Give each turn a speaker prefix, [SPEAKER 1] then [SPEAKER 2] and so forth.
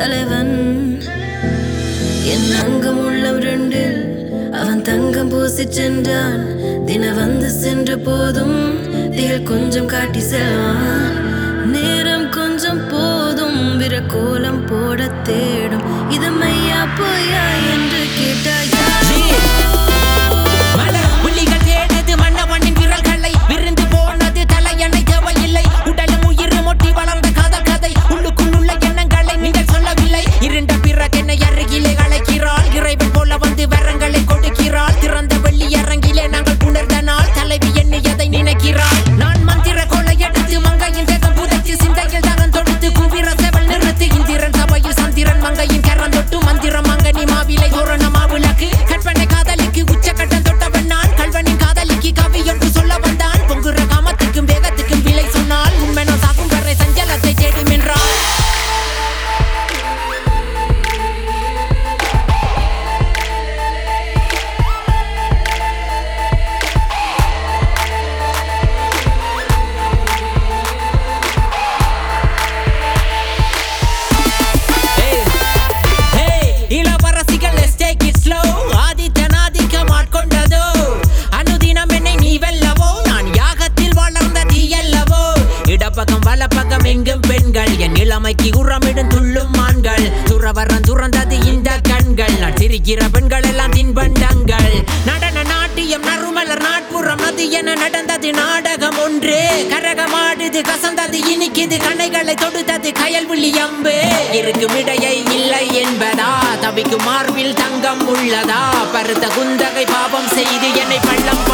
[SPEAKER 1] தலைவன் என் அங்கம் உள்ளம் ரெண்டில் அவன் தங்கம் பூசி சென்றான் தின வந்து சென்ற போதும் திகழ் கொஞ்சம் காட்டி செல்வான் நேரம் கொஞ்சம் போதும் விர கோலம் போட தேடும் இது மையா பொய்யா என்று கேட்டாயா
[SPEAKER 2] மலர் புள்ளிகள் தேடுது மன்னவனின் விரல்களை விருந்து போனது தலையணை தேவையில்லை உடலும் உயிரும் ஒட்டி வளர்ந்த காதல் கதை உள்ளுக்குள் உள்ள எண்ணங்களை நீங்கள் சொல்லவில்லை இருண்ட பிறகு என்னை அருகிலே அழைக்கிறாள் இறைவன் போல வந்து வரங்களை கொடுக்கிறாள் திறந்த வெள்ளி அரங்கிலே நாங்கள் புணர்ந்த நாள் தலைவி எண்ணியதை நினைக்கிறாள் நான் மந்திர கொலை எடுத்து மங்கையின் தேகம் புதைத்து சிந்தையில் தகன் தொடுத்து குவிர செவல் நிறுத்து இந்திரன் சபையில் சந்திரன் மங்கையின் கரம் தொட்டு மந்திரம் மங்கனி மாவிலை தோரணமா விளக்கு கற்பனை காதலிக்கு உச்சக்கட்டம் தொட்டவன் நான் கல்வனின் காதலிக்கு கவி என்று சொல்ல வந்தான் பொங்குற காமத்துக்கும் வேகத்துக்கும் விலை சொன்னால் உண்மைனோ சாகும் வரை சஞ்சலத்தை தேடும் என்றாள் Hey, இளவரசிகள் let's take it slow. Adithan ஆதிக்கம் ஆட்கொண்டதோ. அனுதினம் என்னை நீ வெல்லவோ. நான் யாகத்தில் வளர்ந்த தீயல்லவோ. இடப்பக்கம் வலப்பக்கம் எங்கும் பெண்கள் என் இளமைக்கு உரமிடும் துள்ளும் மான்கள் துறவரம் துறந்தது இந்த கண்கள் நான் சிரிக்கிற பெண்கள் எல்லாம் தின்பண்டங்கள் நடன நாட்டியம் நறுமலர் நாட்புறம் அது என நடந்தது நாடகம் ஒன்று கரகமாடுது கசந்தது இனிக்குது கணைகளை தொடுத்தது கயல்விழி அம்பு இருக்கும் இடையை இல்லை என்பதா தவிக்கும் மார்பில் தங்கம் உள்ளதா பருத்த குந்தகை பாவம் செய்து என்னை பள்ளம்